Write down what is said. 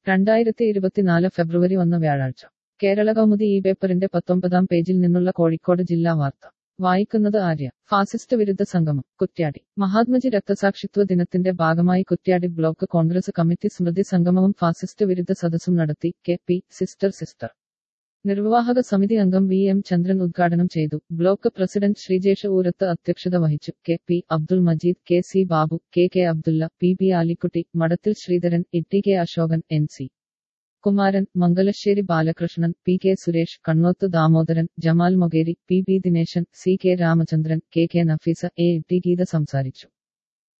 രണ്ടായിരത്തി ഇരുപത്തിനാല് ഫെബ്രുവരി ഒന്ന് വ്യാഴാഴ്ച കേരള കൗമുദി ഈ പേപ്പറിന്റെ പത്തൊമ്പതാം പേജിൽ നിന്നുള്ള കോഴിക്കോട് ജില്ലാ വാർത്ത വായിക്കുന്നത് ആര്യ ഫാസിസ്റ്റ് വിരുദ്ധ സംഗമം കുറ്റ്യാടി മഹാത്മജി രക്തസാക്ഷിത്വ ദിനത്തിന്റെ ഭാഗമായി കുറ്റ്യാടി ബ്ലോക്ക് കോൺഗ്രസ് കമ്മിറ്റി സ്മൃതി സംഗമവും ഫാസിസ്റ്റ് വിരുദ്ധ സദസ്സും നടത്തി കെ പി സിസ്റ്റർ സിസ്റ്റർ നിർവാഹക സമിതി അംഗം വി എം ചന്ദ്രൻ ഉദ്ഘാടനം ചെയ്തു ബ്ലോക്ക് പ്രസിഡന്റ് ശ്രീജേഷ് ഊരത്ത് അധ്യക്ഷത വഹിച്ചു K P Abdul Majeed K C Babu K K Abdulla P B Alikutty Madathil Sreedharan Itty K Ashokan N C Kumaran Mangalassery Balakrishnan P K Suresh Kannoth Damodaran Jamal Mokeri P B Dineshan C K Ramachandran K K Nafeesa A T Geetha സംസാരിച്ചു